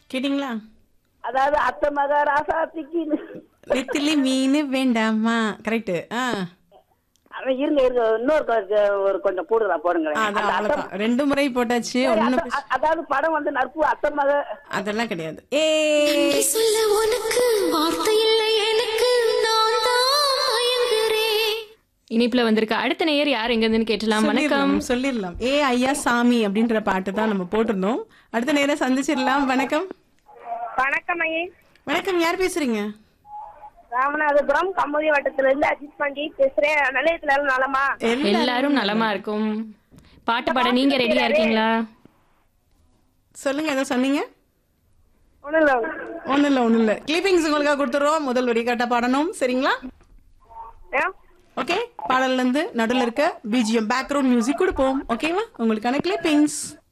கேட்டிங்களா அதாவது அத்தை மக ராசாத்திக்கு நெத்திலி மீன் வேண்டாமா கரெக்ட் ஆ அவன் இருங்க இருங்க இன்னொரு கொ- ஒரு கொஞ்சம் கூடுதலா போடுங்களேன் அதான் அந்த அத்தை- அவ்வளவுதான் ரெண்டு முறை போட்டாச்சு சரி, ஒண்ணு அத்தை- அ- அதாவது படம் வந்து நட்பு அத்தை மக அதெல்லாம் கிடையாது ஏ நன்றி சொல்ல உனக்கு வார்த்தை இல்லை எனக்கு நான் தான் மயங்குறேன் இனிப்புல வந்திருக்க அடுத்த நேயர் யார் எங்க இருந்துன்னு கேட்டலாம் வணக்கம் சொல்லிடலாம் சொல்லிடலாம் ஏ ஐயா சாமி அப்படின்ற பாட்டு தான் நம்ம போட்டிருந்தோம் அடுத்த நேரம் சந்திச்சிடலாம் வணக்கம் வணக்கம் ஐயே வணக்கம் யார் பேசுறீங்க ராமநாதபுரம் கம்மூரி வட்டத்துல இருந்து அஜித் பாண்டி பேசுறேன் நிலையத்துல எல்லாம் நலமா எல்லாரும் நலமா இருக்கும் பாட்டு பாட நீங்க ரெடியா இருக்கீங்களா சொல்லுங்க ஏதோ சொன்னீங்க ஒண்ணும் இல்ல ஒண்ணும் இல்ல ஒண்ணும் இல்ல கிளிப்பிங்ஸ் உங்களுக்காக கொடுத்துறோம் முதல் வரி கரெக்டா பாடணும் சரிங்களா ஆ? ஓகே பாடல்ல இருந்து நடுவில் இருக்க பிஜிஎம் பேக்ரவுண்ட் மியூசிக் கொடுப்போம் ஓகேவா உங்களுக்கான கிளிப்பிங்ஸ்